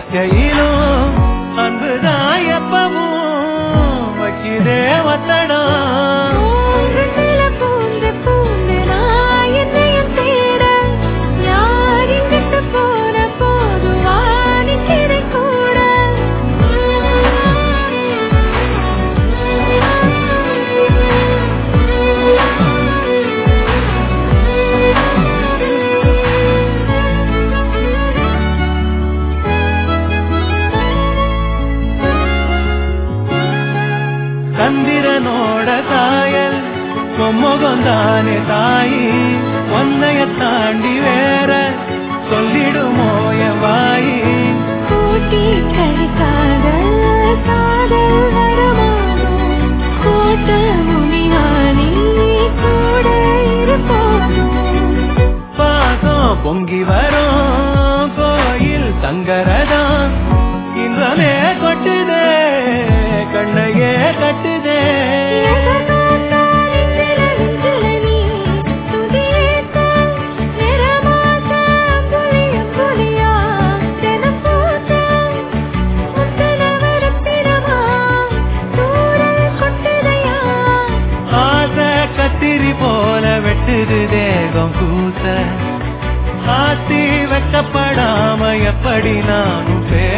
வைக்கையிலும் அன்புதான் எப்பவும் வைக்கிறே ஒத்தடம் பூங்குழல பூந்து பூந்து நான் என்னையும் தேட யார் இங்கிட்டு போன போது வானிக்கிறை கூட சந்திரனோட சாயல் பொம்முகந்தானே தாயி ஒன்னைய தாண்டி வேற சொல்லிடுமோ என் வாயி கூட்டி கழிக்காதல் காதல் வரமானோ கோட்ட முனியானி கூட இருப்பானோ பாசம் பொங்கி வரும் கோயில் தங்கரதான் இன்றமே கொட்டுதே கண்ணையே கட்டுதே ஆசை கத்திரி போல வெட்டுது தேகம் கூச ஆத்தி வெட்டப்படாம எப்படி நானும் பேச